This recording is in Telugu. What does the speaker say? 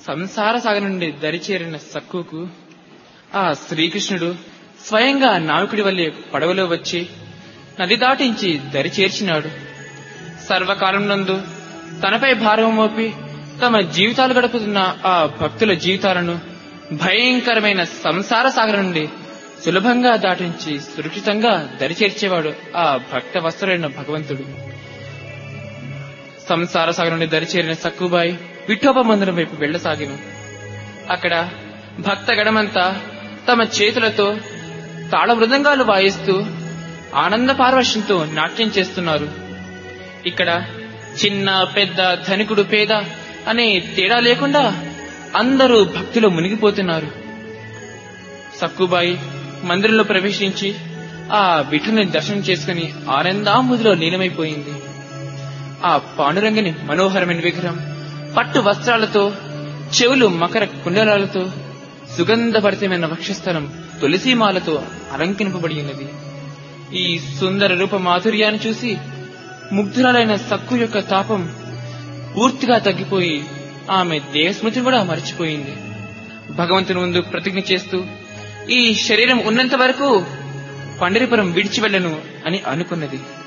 సంసార సాగర్ నుండి దరిచేరిన సక్కుకు ఆ శ్రీకృష్ణుడు స్వయంగా నావికుడి వల్లే పడవలో వచ్చి నది దాటించి దరి చేర్చినాడు సర్వకాలం నందు తనపై భారం మోపి తమ జీవితాలు గడుపుతున్న ఆ భక్తుల జీవితాలను భయంకరమైన సంసార సాగరం నుండి సులభంగా దాటించి సురక్షితంగా దరిచేర్చేవాడు ఆ భక్త వస్త్రుడైన భగవంతుడు సంసార సాగరం నుండి దరిచేరిన సక్కుబాయి విఠోబ మందిరం వైపు వెళ్లసాగిను అక్కడ భక్త గడమంతా తమ చేతులతో తాళ మృదంగాలు వాయిస్తూ ఆనంద పారవశ్యంతో నాట్యం చేస్తున్నారు ఇక్కడ చిన్న పెద్ద ధనికుడు పేద అనే తేడా లేకుండా అందరూ భక్తిలో మునిగిపోతున్నారు సక్కుబాయి మందిరంలో ప్రవేశించి ఆ విఠుని దర్శనం చేసుకుని ఆనందాంబుదిలో లీనమైపోయింది ఆ పాండురంగని మనోహరమైన విగ్రహం పట్టు వస్త్రాలతో చెవులు మకర కుండలాలతో సుగంధభరితమైన వక్షస్థలం తులసీమాలతో అలంకరింపబడి ఉన్నది ఈ సుందర రూప మాధుర్యాన్ని చూసి ముగ్ధురాలైన సక్కు యొక్క తాపం పూర్తిగా తగ్గిపోయి ఆమె దేహస్మృతిని కూడా మర్చిపోయింది భగవంతుని ముందు ప్రతిజ్ఞ చేస్తూ ఈ శరీరం ఉన్నంత వరకు పండరిపురం విడిచి వెళ్ళను అని అనుకున్నది